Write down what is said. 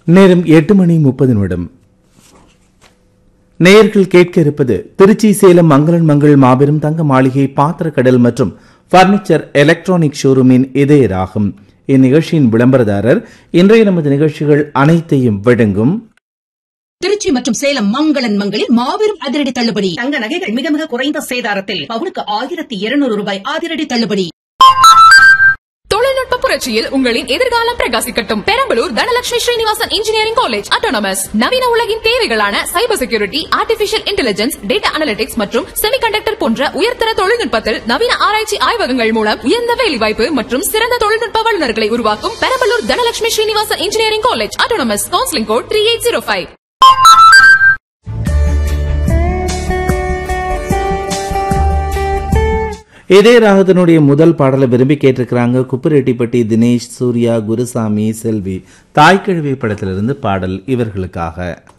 நேரம் எட்டு மணி முப்பது நிமிடம் நேயர்கள் கேட்க இருப்பது திருச்சி சேலம் மங்களன் மங்கள் மாபெரும் தங்க மாளிகை பாத்திரக்கடல் மற்றும் பர்னிச்சர் எலக்ட்ரானிக் ஷோரூமின் இதய ராகம் இந்நிகழ்ச்சியின் விளம்பரதாரர் இன்றைய நமது நிகழ்ச்சிகள் அனைத்தையும் வழங்கும் திருச்சி மற்றும் சேலம் மங்களன் மங்களில் மாபெரும் அதிரடி தள்ளுபடி தங்க நகைகள் மிக மிக குறைந்த சேதாரத்தில் பவுனுக்கு ஆயிரத்தி இருநூறு ரூபாய் அதிரடி தள்ளுபடி தொழில்நுட்ப புரட்சியில் உங்களின் எதிர்காலம் பிரகாசிக்கட்டும் Perambalur Dhanalakshmi Srinivasan engineering college autonomous நவீன உலகின் தேவைகளான cyber security artificial intelligence data analytics மற்றும் செமிகண்டக்டர் போன்ற உயர்தர தொழில்நுட்பத்தில் நவீன ஆராய்ச்சி ஆய்வகங்கள் மூலம் உயர்ந்த வேலைவாய்ப்பு மற்றும் சிறந்த தொழில்நுட்ப வல்லுநர்களை உருவாக்கும் Perambalur Dhanalakshmi Srinivasan engineering college autonomous counselling code three eight zero five இதே ராகத்தினுடைய முதல் பாடலை விரும்பி கேட்டிருக்கிறாங்க குப்புரெட்டிப்பட்டி தினேஷ் சூர்யா குருசாமி செல்வி தாய்க்கிழவி படத்திலிருந்து பாடல் இவர்களுக்காக